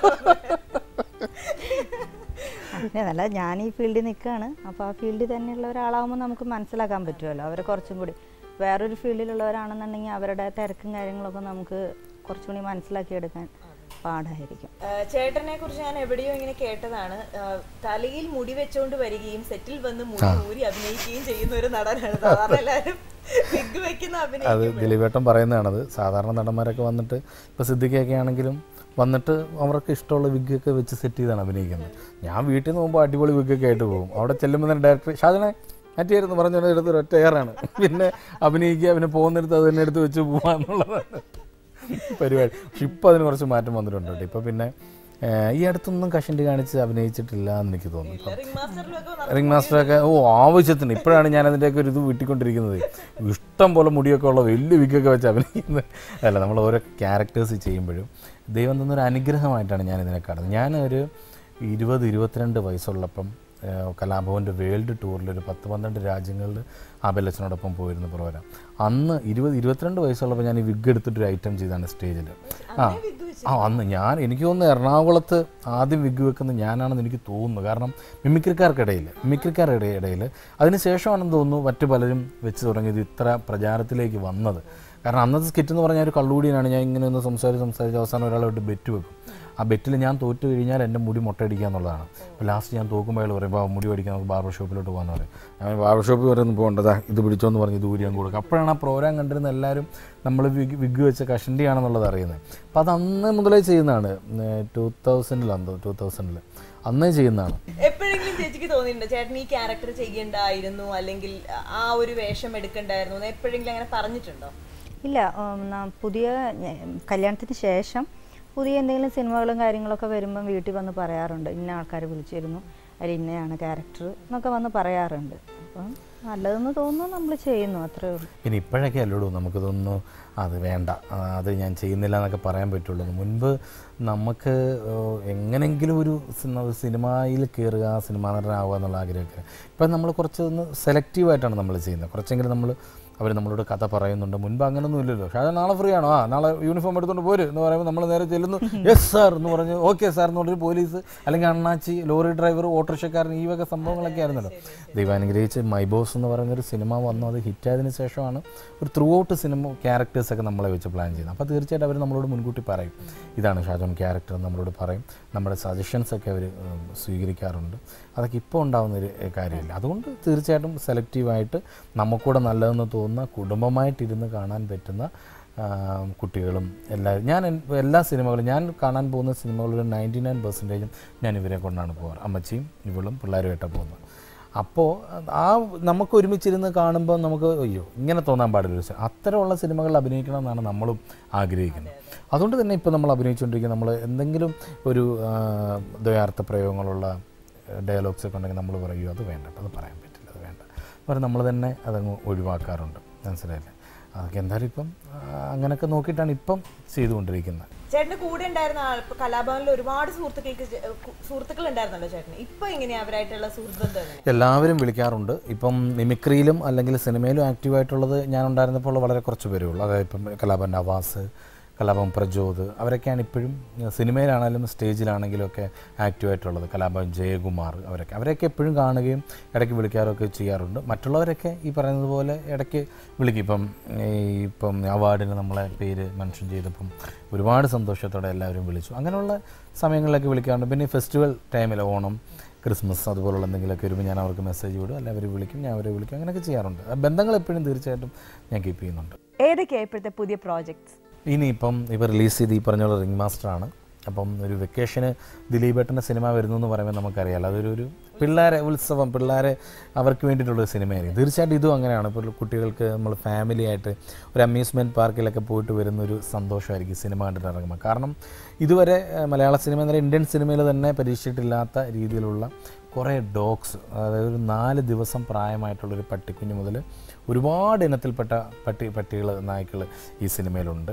അങ്ങനെയല്ല ഞാൻ ഈ ഫീൽഡിൽ നിൽക്കുകയാണ് അപ്പോൾ ആ ഫീൽഡിൽ തന്നെയുള്ള ഒരാളാകുമ്പോൾ നമുക്ക് മനസ്സിലാക്കാൻ പറ്റുമല്ലോ അവരെ കുറച്ചും കൂടി വേറൊരു ഫീൽഡിലുള്ളവരാണെന്നുണ്ടെങ്കിൽ അവരുടെ തിരക്കും കാര്യങ്ങളൊക്കെ നമുക്ക് കുറച്ചും കൂടി മനസ്സിലാക്കിയെടുക്കാൻ പാടായിരിക്കും ഏഹ് ചേട്ടനെ കുറിച്ച് ഞാൻ എവിടെയോ ഇങ്ങനെ കേട്ടതാണ് ഏഹ് തലയിൽ മുടി വെച്ചോണ്ട് വരികയും സെറ്റിൽ വന്ന് മുടി ഊരി അഭിനയിക്കുകയും ചെയ്യുന്ന ഒരു നടനാണ് സാധാരണ എല്ലാവരും വിഗ് വെക്കുന്ന അഭിനയം അത് ദിലീപേട്ടൻ പറയുന്നതാണത് സാധാരണ നടന്മാരൊക്കെ വന്നിട്ട് ഇപ്പോൾ സിദ്ദിഖയൊക്കെ ആണെങ്കിലും വന്നിട്ട് അവർക്ക് ഇഷ്ടമുള്ള വിഗ്ഗൊക്കെ വെച്ച് സെറ്റ് ചെയ്താണ് അഭിനയിക്കുന്നത് ഞാൻ വീട്ടിൽ നിന്ന് പോകുമ്പോൾ അടിപൊളി വിഗ്ഗൊക്കെ ആയിട്ട് പോകും അവിടെ ചെല്ലുമ്പോൾ തന്നെ ഡയറക്ടർ ഷാജനെ മാറ്റിയായിരുന്നു പറഞ്ഞ എടുത്ത് ഒറ്റ എയറാണ് പിന്നെ അഭിനയിക്കുക പിന്നെ പോകുന്നിടത്ത് അത് തന്നെ എടുത്ത് വെച്ച് പോവുക എന്നുള്ളതാണ് പരിപാടി പക്ഷെ ഇപ്പോൾ അതിന് കുറച്ച് മാറ്റം വന്നിട്ടുണ്ട് കേട്ടോ ഇപ്പോൾ പിന്നെ ഏഹ്, ഈ അടുത്തൊന്നും കഷണ്ടി കാണിച്ച് അഭിനയിച്ചിട്ടില്ല എന്ന് എനിക്ക് തോന്നുന്നു ഇപ്പം റിംഗ് മാസ്റ്ററിലൊക്കെ റിംഗ് മാസ്റ്ററൊക്കെ ഓ ആവശ്യത്തിന് ഇപ്പോഴാണ് ഞാൻ അതിൻ്റെയൊക്കെ ഒരു ഇത് വിട്ടിക്കൊണ്ടിരിക്കുന്നത് ഇഷ്ടം പോലെ മുടിയൊക്കെ ഉള്ള വലിയ വിഗൊക്കെ വെച്ച് അഭിനയിക്കുന്നത് അല്ല നമ്മൾ ഓരോ ക്യാരക്ടേഴ്സ് ചെയ്യുമ്പോഴും ദൈവം തന്നൊരു അനുഗ്രഹമായിട്ടാണ് ഞാൻ ഇതിനെ കാണുന്നത് ഞാൻ ഒരു ഇരുപത് ഇരുപത്തിരണ്ട് വയസ്സുള്ളപ്പം ഏഹ്, കലാഭവൻ്റെ വേൾഡ് ടൂറിൽ ഒരു പത്ത് പന്ത്രണ്ട് രാജ്യങ്ങളിൽ ആബലച്ചനോടൊപ്പം പോയിരുന്ന പ്രോഗ്രാം അന്ന് ഇരുപത് ഇരുപത്തിരണ്ട് വയസ്സുള്ളപ്പോൾ ഞാൻ ഈ വിഗ് എടുത്തിട്ടൊരു ഐറ്റം ചെയ്താണ് സ്റ്റേജിൽ ആ ആ അന്ന് ഞാൻ എനിക്ക് തോന്നുന്നു എറണാകുളത്ത് ആദ്യം വിഗ് വെക്കുന്നത് ഞാനാണെന്ന് എനിക്ക് തോന്നുന്നു കാരണം മിമിക്രിക്കാർക്കിടയിൽ മിമിക്രിക്കാരുടെ ഇടയിൽ അതിനുശേഷമാണെന്ന് തോന്നുന്നു മറ്റു പലരും വെച്ച് തുടങ്ങിയത് ഇത്ര പ്രചാരത്തിലേക്ക് വന്നത് കാരണം അന്നത്തെ സ്കിറ്റ് എന്ന് പറഞ്ഞാൽ ഒരു കള്ളുകൂടിയാണ് ഞാൻ ഇങ്ങനെ ഒന്ന് സംസാരിച്ച് സംസാരിച്ച് അവസാനം ഒരാളോട്ട് ബെറ്റ് വെക്കും ആ ബെറ്റിൽ ഞാൻ തോറ്റു കഴിഞ്ഞാൽ എൻ്റെ മുടി മുട്ടയടിക്കുക എന്നുള്ളതാണ് അപ്പോൾ ലാസ്റ്റ് ഞാൻ തോക്കുമ്പോൾ അയാൾ പറയും "ബാ, മുടി പഠിക്കാൻ നമുക്ക് ബാർബർ ഷോപ്പിലോട്ട് പോകാമെന്ന് പറയും ഞാൻ ബാർബർ ഷോപ്പിൽ വരെ ഒന്നും പോകേണ്ടതാ ഇത് പിടിച്ചോന്ന് പറഞ്ഞ് ഇത് ഊരി ഞാൻ കൊടുക്കും അപ്പോഴാണ് ആ പ്രോഗ്രാം കണ്ടിരുന്ന എല്ലാവരും നമ്മൾ വിഗ് വിഗ് വെച്ച കഷണ്ടിയാണെന്നുള്ളത് അറിയുന്നത് അപ്പോൾ അത് അന്ന് മുതലേ ചെയ്യുന്നതാണ് ടൂ തൗസൻഡിലാണെന്തോ ടൂ തൗസൻഡിൽ അന്നേ ചെയ്യുന്നതാണ് എപ്പോഴെങ്കിലും ചേച്ചിക്ക് തോന്നിയിട്ടുണ്ടോ ചേട്ടൻ ഈ ക്യാരക്ടർ ചെയ്യണ്ടായിരുന്നു അല്ലെങ്കിൽ ആ ഒരു വേഷം എടുക്കണ്ടായിരുന്നു എന്ന് എപ്പോഴെങ്കിലും അങ്ങനെ പറഞ്ഞിട്ടുണ്ടോ ഇല്ല ഉം, ന- പുതിയ ഞ- കല്യാണത്തിന് ശേഷം പുതിയ എന്തെങ്കിലും സിനിമകളും കാര്യങ്ങളൊക്കെ വരുമ്പം വീട്ടിൽ വന്ന് പറയാറുണ്ട് ഇന്ന ആൾക്കാർ വിളിച്ചിരുന്നു അതിൽ ഇന്നയാണ് ക്യാരക്ടർ എന്നൊക്കെ വന്ന് പറയാറുണ്ട് അപ്പം നല്ലതെന്ന് തോന്നുന്നു നമ്മൾ ചെയ്യുന്നു അത്രേ ഉള്ളൂ പിന്നെ ഇപ്പോഴൊക്കെ അല്ലോടൂ നമുക്കിതൊന്നും അത് വേണ്ട ആ, അത് ഞാൻ ചെയ്യുന്നില്ല എന്നൊക്കെ പറയാൻ പറ്റുള്ളൂ മുൻപ് നമുക്ക് ഓ, എങ്ങനെങ്കിലും ഒരു സിനിമ സിനിമയിൽ കയറുക സിനിമാ നടനാവുക എന്നുള്ള ആഗ്രഹമൊക്കെ ഇപ്പം നമ്മൾ കുറച്ച് ഒന്ന് സെലക്റ്റീവായിട്ടാണ് നമ്മൾ ചെയ്യുന്നത് കുറച്ചെങ്കിലും നമ്മൾ അവർ നമ്മളോട് കഥ പറയുന്നുണ്ട് മുൻപ് അങ്ങനൊന്നും ഇല്ലല്ലോ പക്ഷേ അത് നാളെ ഫ്രീ ആണോ ആ നാളെ യൂണിഫോം എടുത്തുകൊണ്ട് പോര് എന്ന് പറയുമ്പോൾ നമ്മൾ നേരെ ചെല്ലുന്നു യെസ് സാർ എന്ന് പറഞ്ഞ് ഓക്കെ സാർ എന്ന് പറഞ്ഞൊരു പോലീസ് അല്ലെങ്കിൽ അണ്ണാച്ചി ലോറി ഡ്രൈവർ ഓട്ടോറിക്ഷക്കാരൻ ഈ വക സംഭവങ്ങളൊക്കെ ആയിരുന്നല്ലോ ദൈവാനുഗ്രഹിച്ച് മൈ ബോസ് എന്ന് പറയുന്നൊരു സിനിമ വന്നു അത് ഹിറ്റായതിനു ശേഷമാണ് ഒരു ത്രൂ ഔട്ട് സിനിമ ക്യാരക്ടേഴ്സൊക്കെ നമ്മളെ വെച്ച് പ്ലാൻ ചെയ്യുന്നത് അപ്പോൾ തീർച്ചയായിട്ടും അവർ നമ്മളോട് മുൻകൂട്ടി പറയും ഇതാണ് ഷാജോൺ ക്യാരക്ടർ എന്ന് നമ്മളോട് പറയും നമ്മുടെ സജഷൻസ് ഒക്കെ അവർ സ്വീകരിക്കാറുണ്ട് അതൊക്കെ ഇപ്പോൾ ഉണ്ടാകുന്ന ഒരു ഏഹ്, കാര്യമില്ല അതുകൊണ്ട് തീർച്ചയായിട്ടും സെലക്റ്റീവായിട്ട് നമുക്കൂടെ നല്ലതെന്ന് തോന്നുന്ന കുടുംബമായിട്ടിരുന്ന് കാണാൻ പറ്റുന്ന ആ, കുട്ടികളും എല്ലാവരും ഞാൻ എൻ- എല്ലാ സിനിമകളും ഞാൻ കാണാൻ പോകുന്ന സിനിമകളുടെ നയൻറ്റി നയൻ പെർസെൻറ്റേജും ഞാൻ ഇവരെ കൊണ്ടാണ് പോകാറ് അമ്മച്ചിയും ഇവളും പിള്ളേരുമായിട്ടാണ് പോകുന്നത് അപ്പോൾ ആ നമുക്ക് ഒരുമിച്ചിരുന്ന് കാണുമ്പോൾ നമുക്ക് അയ്യോ ഇങ്ങനെ തോന്നാൻ പാടില്ല ഒരു സിനിമ അത്തരമുള്ള സിനിമകളിൽ അഭിനയിക്കണം എന്നാണ് നമ്മളും ആഗ്രഹിക്കുന്നത് അതുകൊണ്ട് തന്നെ ഇപ്പോൾ നമ്മൾ അഭിനയിച്ചുകൊണ്ടിരിക്കുന്ന നമ്മൾ എന്തെങ്കിലും ഒരു ആ, ദ്വയാർത്ഥ പ്രയോഗങ്ങളുള്ള ഡയലോഗ്സ് ഒക്കെ ഉണ്ടെങ്കിൽ നമ്മൾ പറയൂ അത് വേണ്ട അത് പറയാൻ പറ്റില്ല അത് വേണ്ട അപ്പോൾ നമ്മൾ തന്നെ അതങ്ങ് ഒഴിവാക്കാറുണ്ട് മനസ്സിലായില്ലേ അതൊക്കെ എന്തായാലും ഇപ്പം ആ, അങ്ങനെയൊക്കെ നോക്കിയിട്ടാണ് ഇപ്പം ചെയ്തുകൊണ്ടിരിക്കുന്നത് ചേട്ടന്റെ കൂടെ ഉണ്ടായിരുന്ന ആൾ ഇപ്പൊ കലാഭവനിൽ ഒരുപാട് സുഹൃത്തുക്കൾക്ക് ചേ- കു- സുഹൃത്തുക്കൾ ഉണ്ടായിരുന്നല്ലോ ചേട്ടന് ഇപ്പൊ എങ്ങനെയാ അവരായിട്ടുള്ള സുഹൃത്ത് ബന്ധം എങ്ങനെ? എല്ലാവരും വിളിക്കാറുണ്ട് ഇപ്പം മിമിക്രിയിലും അല്ലെങ്കിൽ സിനിമയിലും ആക്റ്റീവായിട്ടുള്ളത് ഞാൻ ഉണ്ടായിരുന്നപ്പോൾ വളരെ കുറച്ച് പേരേ ഉള്ളൂ അതായത് ഇപ്പം കലാഭവൻ നവാസ് കലാഭവൻ പ്രജോദ് അവരൊക്കെയാണ് ഇപ്പോഴും ഏഹ്, സിനിമയിലാണെങ്കിലും സ്റ്റേജിലാണെങ്കിലും ഒക്കെ ആക്റ്റീവായിട്ടുള്ളത് കലാഭവൻ ജയകുമാർ അവരൊക്കെ അവരെയൊക്കെ എപ്പോഴും കാണുകയും ഇടയ്ക്ക് വിളിക്കാറൊക്കെ ചെയ്യാറുണ്ട് മറ്റുള്ളവരൊക്കെ ഈ പറയുന്നത് പോലെ ഇടയ്ക്ക് വിളിക്കും ഇപ്പം ഈ ഇപ്പം അവാർഡിന് നമ്മളെ പേര് മെൻഷൻ ചെയ്തപ്പം ഒരുപാട് സന്തോഷത്തോടെ എല്ലാവരും വിളിച്ചു അങ്ങനെയുള്ള സമയങ്ങളിലൊക്കെ വിളിക്കാറുണ്ട് പിന്നെ ഈ ഫെസ്റ്റിവൽ ടൈമിൽ ഓണം ക്രിസ്മസ് അതുപോലുള്ള എന്തെങ്കിലുമൊക്കെ വരുമ്പോൾ ഞാൻ അവർക്ക് മെസ്സേജ് വിടും അല്ലെങ്കിൽ അവർ വിളിക്കും ഞാൻ അവരെ വിളിക്കും അങ്ങനെയൊക്കെ ചെയ്യാറുണ്ട് ആ ബന്ധങ്ങൾ എപ്പോഴും തീർച്ചയായിട്ടും ഞാൻ കീപ്പ് ചെയ്യുന്നുണ്ട് ഏതൊക്കെയാ ഇപ്പോഴത്തെ പുതിയ പ്രോജക്ട്സ് ഇനിയിപ്പം ഇപ്പോൾ റിലീസ് ചെയ്ത് ഈ പറഞ്ഞ പോലെ റിംഗ് മാസ്റ്ററാണ് അപ്പം ഒരു വെക്കേഷന് ദിലീപേട്ടൻ്റെ സിനിമ വരുന്നു എന്ന് പറയുമ്പോൾ നമുക്കറിയാലോ അതൊരു ഒരു പിള്ളേരെ ഉത്സവം പിള്ളേരെ അവർക്ക് വേണ്ടിയിട്ടുള്ളൊരു സിനിമയായിരിക്കും തീർച്ചയായിട്ടും ഇതും അങ്ങനെയാണ് ഇപ്പോൾ കുട്ടികൾക്ക് നമ്മൾ ഫാമിലി ആയിട്ട് ഒരു അമ്യൂസ്മെൻറ്റ് പാർക്കിലൊക്കെ പോയിട്ട് വരുന്ന ഒരു സന്തോഷമായിരിക്കും സിനിമ കണ്ടിട്ട് ഇറങ്ങുമ്പോൾ കാരണം ഇതുവരെ ഏഹ്, മലയാള സിനിമ എന്നല്ല ഇന്ത്യൻ സിനിമയിൽ തന്നെ പരീക്ഷിച്ചിട്ടില്ലാത്ത രീതിയിലുള്ള കുറേ ഡോഗ്സ് അതായത് ഒരു നാല് ദിവസം പ്രായമായിട്ടുള്ളൊരു പട്ടിക്കുഞ്ഞ് മുതൽ ഒരുപാട് ഇനത്തിൽപ്പെട്ട പട്ടി പട്ടികൾ നായ്ക്കൾ ഈ സിനിമയിലുണ്ട്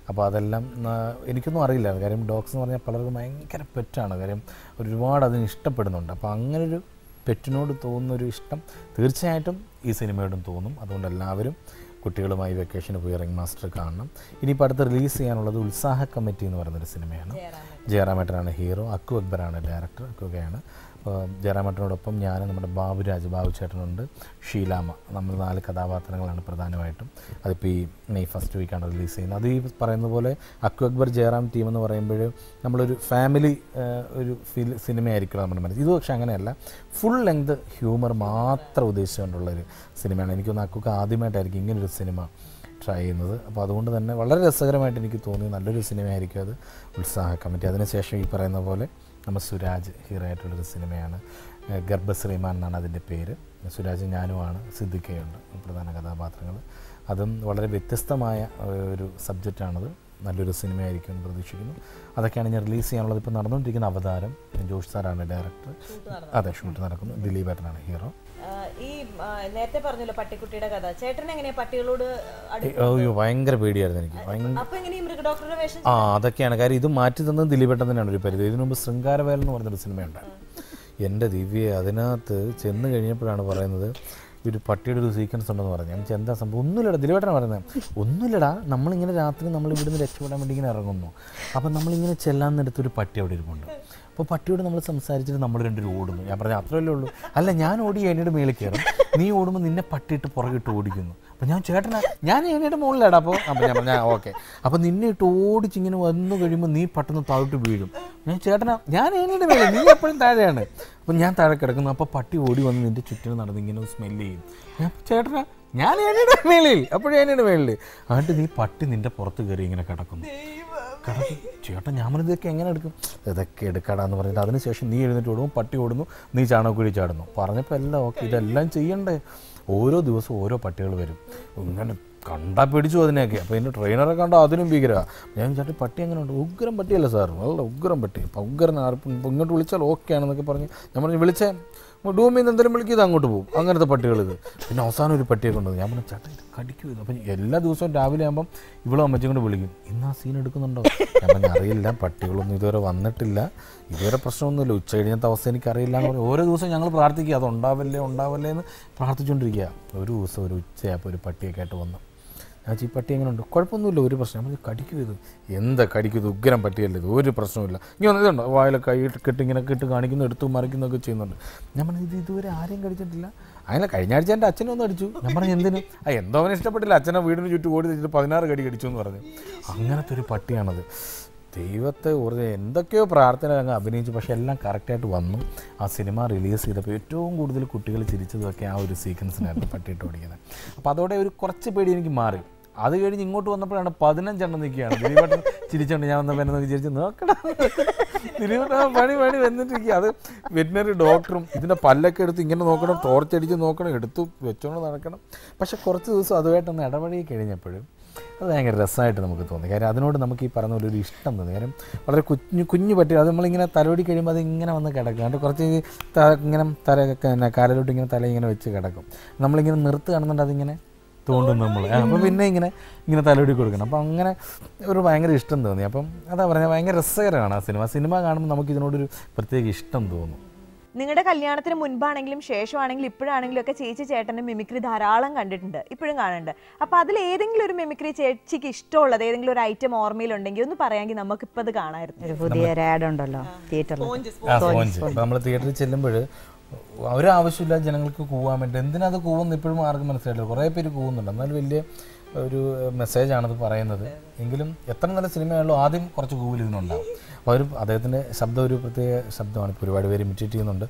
അപ്പോൾ അതെല്ലാം ആ, എനിക്കൊന്നും അറിയില്ല കാര്യം ഡോഗ്സ് എന്ന് പറഞ്ഞാൽ പലർക്കും ഭയങ്കര പെറ്റാണ് കാര്യം ഒരുപാട് അതിന് ഇഷ്ടപ്പെടുന്നുണ്ട് അപ്പോൾ അങ്ങനൊരു പെറ്റിനോട് തോന്നുന്നൊരു ഇഷ്ടം തീർച്ചയായിട്ടും ഈ സിനിമയോടും തോന്നും അതുകൊണ്ട് എല്ലാവരും കുട്ടികളുമായി വെക്കേഷന് പോയി റിംഗ് മാസ്റ്റർ കാണണം ഇനിയിപ്പോൾ അടുത്ത് റിലീസ് ചെയ്യാനുള്ളത് ഉത്സാഹ കമ്മിറ്റി എന്ന് പറയുന്നൊരു സിനിമയാണ് ജയറാമേട്ടനാണ് ഹീറോ അക്കു അക്ബറാണ് ഡയറക്ടർ അക്കുകയാണ് അപ്പോൾ ജയറാമേട്ടനോടൊപ്പം ഞാൻ നമ്മുടെ ബാബുരാജ് ബാബു ചേട്ടനുണ്ട് ഷീലാമ നമ്മൾ നാല് കഥാപാത്രങ്ങളാണ് പ്രധാനമായിട്ടും അതിപ്പോൾ ഈ മെയ് ഫസ്റ്റ് വീക്കാണ് റിലീസ് ചെയ്യുന്നത് അത് ഈ പറയുന്ന പോലെ അക്കു അക്ബർ ജയറാം ടീം എന്ന് പറയുമ്പോൾ നമ്മളൊരു ഫാമിലി ഒരു ഫിൽ സിനിമയായിരിക്കും നമ്മുടെ മനസ്സിൽ ഇത് പക്ഷേ അങ്ങനെയല്ല ഫുൾ ലെങ്ത് ഹ്യൂമർ മാത്രം ഉദ്ദേശിച്ചുകൊണ്ടുള്ളൊരു സിനിമയാണ് എനിക്കൊന്ന് അക്കുക്ക് ആദ്യമായിട്ടായിരിക്കും ഇങ്ങനൊരു സിനിമ ട്രൈ ചെയ്യുന്നത് അപ്പോൾ അതുകൊണ്ട് തന്നെ വളരെ രസകരമായിട്ട് എനിക്ക് തോന്നി നല്ലൊരു സിനിമയായിരിക്കും അത് ഉത്സാഹ കമ്മിറ്റി അതിനുശേഷം ഈ പറയുന്ന പോലെ നമ്മൾ സുരാജ് ഹീറോ ആയിട്ടുള്ളൊരു സിനിമയാണ് ഏഹ് ഗർഭശ്രീമാൻ എന്നാണ് അതിൻ്റെ പേര് സുരാജ് ഞാനുമാണ് സിദ്ദിഖയുണ്ട് പ്രധാന കഥാപാത്രങ്ങൾ അതും വളരെ വ്യത്യസ്തമായ ഏഹ്, ഒരു സബ്ജക്റ്റാണത് നല്ലൊരു സിനിമയായിരിക്കും എന്ന് പ്രതീക്ഷിക്കുന്നു അതൊക്കെയാണ് ഞാൻ റിലീസ് ചെയ്യാനുള്ളത് ഇപ്പോൾ നടന്നുകൊണ്ടിരിക്കുന്ന അവതാരം ജോഷ് സാറാണ് ഡയറക്ടർ അതെ ഷൂട്ട് നടക്കുന്നു ദിലീപ് ഏട്ടനാണ് ഹീറോ ആ, ഈ ആ, നേരത്തെ പറഞ്ഞല്ലോ പട്ടിക്കുട്ടിയുടെ കഥ ചേട്ടൻ എങ്ങനെയാ പട്ടികളോട് അടു- അയ്യോ ഭയങ്കര പേടിയായിരുന്നു എനിക്ക് ഭയങ്കര അപ്പൊ എങ്ങനെ ഈ മൃഗ ഡോക്ടറുടെ വേഷം ആ അതൊക്കെയാണ് കാര്യം ഇത് മാറ്റി തന്നത് ദിലീപേട്ടൻ തന്നെയാണ് ഒരു പരിധി ഇതിനു മുമ്പ് ശൃംഗാരവേൽ എന്ന് പറഞ്ഞൊരു സിനിമയുണ്ട് എൻ്റെ ദിവ്യ അതിനകത്ത് ചെന്ന് കഴിഞ്ഞപ്പോഴാണ് പറയുന്നത് ഒരു പട്ടിയുടെ ഒരു സീക്വൻസ് ഉണ്ടെന്ന് പറഞ്ഞു ഞാൻ എന്താ സംഭവം ഒന്നുമില്ലടാ ദിലീപേട്ടനാണ് പറയുന്നത് ഒന്നുമില്ലടാ നമ്മളിങ്ങനെ രാത്രി നമ്മൾ ഇവിടുന്ന് രക്ഷപ്പെടാൻ വേണ്ടി ഇങ്ങനെ ഇറങ്ങുന്നു അപ്പം നമ്മളിങ്ങനെ ചെല്ലാന്നെടുത്തൊരു പട്ടി അവിടെ ഇരിപ്പുണ്ട് അപ്പോൾ പട്ടിയോട് നമ്മൾ സംസാരിച്ചിട്ട് നമ്മൾ രണ്ടുപേരും ഓടുന്നു ഞാൻ പറഞ്ഞു അത്രയല്ലേ ഉള്ളൂ അല്ല ഞാൻ ഓടി ഏണിയുടെ മേളിൽ കയറും നീ ഓടുമ്പോൾ നിന്നെ പട്ടിയിട്ട് പുറകിട്ട് ഓടിക്കുന്നു അപ്പം ഞാൻ ചേട്ടനാ ഞാൻ ഏണിയുടെ മുകളിലാടാ അപ്പോൾ അപ്പം ഞാൻ പറഞ്ഞു ഓക്കെ അപ്പം നിന്നെ ഇട്ട് ഓടിച്ച് ഇങ്ങനെ വന്നു കഴിയുമ്പോൾ നീ പെട്ടെന്ന് താഴോട്ട് വീഴും ഞാൻ ചേട്ടനാ ഞാൻ ഏണിയുടെ മേളിൽ നീ എപ്പോഴും താഴെയാണ് അപ്പം ഞാൻ താഴെ കിടക്കുന്നു അപ്പോൾ പട്ടി ഓടി വന്ന് നിൻ്റെ ചുറ്റിനും നടന്ന് ഇങ്ങനെ സ്മെല്ല് ചെയ്യും ഞാൻ ചേട്ടനാ ഞാൻ ഏണിയുടെ മേളിൽ അപ്പോഴും ഏണിയുടെ മേളിൽ എന്നിട്ട് നീ പട്ടി നിൻ്റെ പുറത്ത് കയറി ഇങ്ങനെ കിടക്കുന്നു കിടക്കും ചേട്ടൻ ഞാൻ പറഞ്ഞത് ഇതൊക്കെ എങ്ങനെ എടുക്കും ഇതൊക്കെ എടുക്കടാന്ന് പറഞ്ഞിട്ട് അതിനുശേഷം നീ എഴുന്നേറ്റ് ഓടും പട്ടി ഓടുന്നു നീ ചാണകക്കുഴി ചാടുന്നു പറഞ്ഞപ്പോൾ എല്ലാം ഓക്കെ ഇതെല്ലാം ചെയ്യണ്ടേ ഓരോ ദിവസവും ഓരോ പട്ടികൾ വരും ഇങ്ങനെ കണ്ടാൽ പിടിച്ചു അതിനെയൊക്കെ അപ്പോൾ എൻ്റെ ട്രെയിനറെ കണ്ടാൽ അതിനും ഭീകരമാണ് ഞാൻ ചേട്ടൻ പട്ടി എങ്ങനെ ഉണ്ട് ഉഗ്രം പട്ടിയല്ല സാർ നല്ല ഉഗ്രം പട്ടി അപ്പോൾ ഉഗ്രൻ ആർക്കും ഇപ്പം ഇങ്ങോട്ട് വിളിച്ചാൽ ഓക്കെ ആണെന്നൊക്കെ പറഞ്ഞ് ഞാൻ പറഞ്ഞു വിളിച്ചേ ഡൂമിൽ നിന്ന് എന്തെങ്കിലും വിളിക്കും ഇത് അങ്ങോട്ട് പോകും അങ്ങനത്തെ പട്ടികൾ ഇത് പിന്നെ അവസാനം ഒരു പട്ടിയെ കൊണ്ടുവന്നു ഞാൻ പറഞ്ഞു ചേട്ടാ ഇത് കടിക്കും ഇത് അപ്പം എല്ലാ ദിവസവും രാവിലെ ആകുമ്പം ഇവളും അമ്മച്ചും കൊണ്ട് വിളിക്കും ഇന്ന് ആ സീൻ എടുക്കുന്നുണ്ടോ ഞാൻ പറഞ്ഞു അറിയില്ല പട്ടികളൊന്നും ഇതുവരെ വന്നിട്ടില്ല ഇതുവരെ പ്രശ്നമൊന്നുമില്ല ഉച്ച കഴിഞ്ഞത്തെ അവസ്ഥ എനിക്കറിയില്ല എന്ന് പറയും ഓരോ ദിവസം ഞങ്ങൾ പ്രാർത്ഥിക്കുക അത് ഉണ്ടാവല്ലേ ഉണ്ടാവല്ലേ എന്ന് പ്രാർത്ഥിച്ചുകൊണ്ടിരിക്കുക ഒരു ദിവസം ഒരു ഉച്ചയായപ്പോൾ ഒരു പട്ടിയൊക്കെ ആയിട്ട് വന്നു ഞാൻ ഈ പട്ടി എങ്ങനെ ഉണ്ട് കുഴപ്പമൊന്നുമില്ല ഒരു പ്രശ്നം നമ്മൾ കടിക്കും ഇത് എന്താ കടിക്കും ഇത് ഉഗ്രം പട്ടിയല്ല ഇത് ഒരു പ്രശ്നമില്ല ഇങ്ങനെ വന്ന് ഇതുണ്ടോ വായിലെ കൈ കെട്ട് ഇങ്ങനെ കെട്ട് കാണിക്കുന്നു എടുത്തു മറിക്കുന്നൊക്കെ ചെയ്യുന്നുണ്ട് ഞാൻ പറഞ്ഞു ഇത് ഇതുവരെ ആരെയും കടിച്ചിട്ടില്ല അങ്ങനെ കഴിഞ്ഞ ആഴ്ച എൻ്റെ അച്ഛനെ ഒന്ന് അടിച്ചു ഞാൻ പറഞ്ഞു എന്തിന് ആ എന്തോ അവനെ ഇഷ്ടപ്പെട്ടില്ല അച്ഛനെ വീടിന് ചുറ്റും ഓടി വെച്ചിട്ട് പതിനാറ് കടി കടിച്ചു എന്ന് പറഞ്ഞു അങ്ങനത്തെ ഒരു പട്ടിയാണത് ദൈവത്തെ ഓർത്ത് എന്തൊക്കെയോ പ്രാർത്ഥന അങ്ങ് അഭിനയിച്ചു പക്ഷേ എല്ലാം കറക്റ്റായിട്ട് വന്നു ആ സിനിമ റിലീസ് ചെയ്തപ്പോൾ ഏറ്റവും കൂടുതൽ കുട്ടികൾ ചിരിച്ചതൊക്കെ ആ ഒരു സീക്വൻസിനായിരുന്നു പട്ടിയിട്ട് ഓടിക്കുന്നത് അപ്പോൾ അതോടെ ഒരു കുറച്ച് പേടി എനിക്ക് മാറി അത് കഴിഞ്ഞ് ഇങ്ങോട്ട് വന്നപ്പോഴാണ് പതിനഞ്ചെണ്ണം നിൽക്കുകയാണ് ദിലീപേട്ടൻ ചിരിച്ചോണ്ട് ഞാൻ വന്നപ്പോൾ എന്നെ നോക്കി ചിരിച്ച് നോക്കടാ ദിലീപേട്ടൻ ആ പണി പണി വന്നിട്ടിരിക്കുക അത് വെറ്റിനറി ഡോക്ടറും ഇതിൻ്റെ പല്ലൊക്കെ എടുത്ത് ഇങ്ങനെ നോക്കണം ടോർച്ചടിച്ച് നോക്കണം എടുത്തു വെച്ചോണ്ട് നടക്കണം പക്ഷെ കുറച്ച് ദിവസം അതുമായിട്ടൊന്ന് ഇടപഴകി കഴിഞ്ഞപ്പോഴും അത് ഭയങ്കര രസമായിട്ട് നമുക്ക് തോന്നി കാര്യം അതിനോട് നമുക്ക് ഈ പറഞ്ഞ പോലെ ഒരു ഇഷ്ടം തോന്നി കാര്യം വളരെ കുഞ്ഞു കുഞ്ഞു പട്ടി അത് നമ്മളിങ്ങനെ തലോടി കഴിയുമ്പോൾ അത് ഇങ്ങനെ വന്ന് കിടക്കും എന്നിട്ട് കുറച്ച് ഈ ത- ഇങ്ങനെ തലയൊക്കെ പിന്നെ കാലിലോട്ട് ഇങ്ങനെ തല ഇങ്ങനെ വെച്ച് കിടക്കും നമ്മളിങ്ങനെ നിർത്ത് കാണുന്നുണ്ട് അതിങ്ങനെ തോണ്ടും നമ്മൾ അപ്പോൾ പിന്നെ ഇങ്ങനെ ഇങ്ങനെ തലോടി കൊടുക്കണം അപ്പം അങ്ങനെ ഒരു ഭയങ്കര ഇഷ്ടം തോന്നി അപ്പം അതാ പറഞ്ഞാൽ ഭയങ്കര രസകരമാണ് ആ സിനിമ സിനിമ കാണുമ്പോൾ നമുക്ക് ഇതിനോടൊരു പ്രത്യേക ഇഷ്ടം തോന്നും നിങ്ങളുടെ കല്യാണത്തിന് മുൻപാണെങ്കിലും ശേഷമാണെങ്കിലും ഇപ്പോഴാണെങ്കിലും ഒക്കെ ചേച്ചി ചേട്ടൻ്റെ മിമിക്രി ധാരാളം കണ്ടിട്ടുണ്ട് ഇപ്പോഴും കാണുന്നുണ്ട് അപ്പോൾ അതിൽ ഏതെങ്കിലും ഒരു മിമിക്രി ചേച്ചിക്ക് ഇഷ്ടമുള്ളത് ഏതെങ്കിലും ഒരു ഐറ്റം ഓർമ്മയിലുണ്ടെങ്കിൽ ഒന്ന് പറയാമെങ്കിൽ നമുക്കിപ്പോൾ അത് കാണാമായിരുന്നു ഒരു പുതിയ ഒരു ആഡ് ഉണ്ടല്ലോ തിയേറ്ററിൽ ആ സ്പോഞ്ച് ഇപ്പം നമ്മൾ തിയേറ്ററിൽ ചെല്ലുമ്പോൾ ഒരാവശ്യമില്ല ജനങ്ങൾക്ക് കൂവാൻ വേണ്ടി എന്തിനാ അത് കൂവുന്ന ഇപ്പോഴും ആർക്കും മനസ്സിലായില്ല കുറേ പേര് കൂവുന്നുണ്ട് എന്നാലും വലിയ ഒരു മെസ്സേജാണത് പറയുന്നത് എങ്കിലും എത്ര നല്ല സിനിമയാണല്ലോ ആദ്യം കുറച്ച് കൂവൽ ഇതിനുണ്ടാവും അപ്പോൾ ഒരു അദ്ദേഹത്തിൻ്റെ ശബ്ദം ഒരു പ്രത്യേക ശബ്ദമാണ് ഇപ്പോൾ ഒരുപാട് പേര് ഇമിറ്റേറ്റ് ചെയ്യുന്നുണ്ട്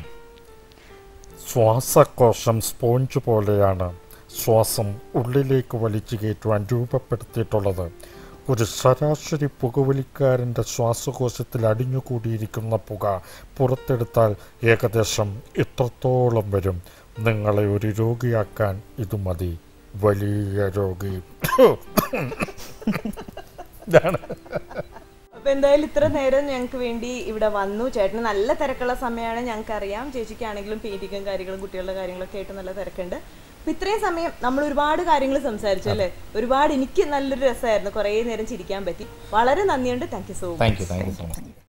ശ്വാസകോശം സ്പോഞ്ച് പോലെയാണ് ശ്വാസം ഉള്ളിലേക്ക് വലിച്ചു കയറ്റുവാൻ രൂപപ്പെടുത്തിയിട്ടുള്ളത് ഒരു ശരാശരി പുകവലിക്കാരൻ്റെ ശ്വാസകോശത്തിൽ അടിഞ്ഞുകൂടിയിരിക്കുന്ന പുക പുറത്തെടുത്താൽ ഏകദേശം ഇത്രത്തോളം വരും നിങ്ങളെ ഒരു രോഗിയാക്കാൻ ഇത് മതി വലിയ രോഗി ഇതാണ് അപ്പോൾ എന്തായാലും ഇത്ര നേരം ഞങ്ങൾക്ക് വേണ്ടി ഇവിടെ വന്നു ചേട്ടന് നല്ല തിരക്കുള്ള സമയമാണ് ഞങ്ങൾക്ക് അറിയാം ചേച്ചിക്കാണെങ്കിലും പെയിന്റിങ്ങും കാര്യങ്ങളും കുട്ടികളുടെ കാര്യങ്ങളൊക്കെ ആയിട്ട് നല്ല തിരക്കുണ്ട് അപ്പൊ ഇത്രയും സമയം നമ്മൾ ഒരുപാട് കാര്യങ്ങൾ സംസാരിച്ചു അല്ലേ ഒരുപാട് എനിക്ക് നല്ലൊരു രസമായിരുന്നു കുറേ നേരം ചിരിക്കാൻ പറ്റി വളരെ നന്ദിയുണ്ട് thank you so much thank you thank you so much